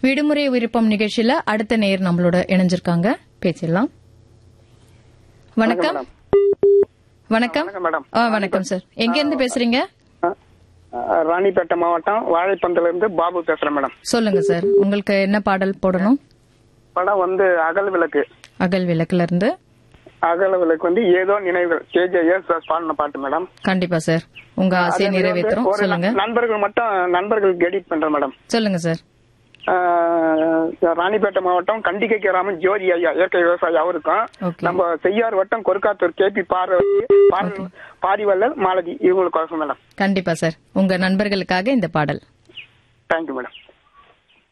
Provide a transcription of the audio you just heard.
விடுமுறை விருப்பம் நிகழ்ச்சியில அடுத்த நேர் நம்மளோட இணைஞ்சிருக்காங்க பேசிடலாம் வணக்கம் வணக்கம் வணக்கம் மேடம். ஆ, வணக்கம் சார் எங்க இருந்து பேசுறீங்க அஹ் ராணிப்பேட்டை மாவட்டம் வாழைப்பந்தில இருந்து பாபு பேசுறேன் மேடம் சொல்லுங்க சார் உங்களுக்கு என்ன பாடல் போடணும் படம் வந்து அகல் விளக்கு அகல் விளக்குல இருந்து அகல் விளக்கு வந்து ஏதோ நினைவுகள் கேஜேஎஸ் பாடின பாட்டு மேடம் கண்டிப்பா சார் உங்க ஆசையை அதே மாதிரி நிறைவேற்றுறோம் வந்து ஒரு சொல்லுங்க நண்பர்கள் மட்டும் நண்பர்களுக்கு எடிட் பண்றேன் மேடம் சொல்லுங்க சார் அஹ் ராணிப்பேட்டை மாவட்டம் கண்டிகைக்கு ராமன் ஜோதி ஐயா இயற்கை விவசாயி அவருக்கும் Okay. நம்ம செய்யார் வட்டம் கொருக்காத்தூர் கேபி பார்வதி பாரி- பாரிவல்லல் மாலதி இவங்களுக்கு மேடம் கண்டிப்பா சார் உங்க நண்பர்களுக்காக இந்த பாடல் தேங்க்யூ மேடம்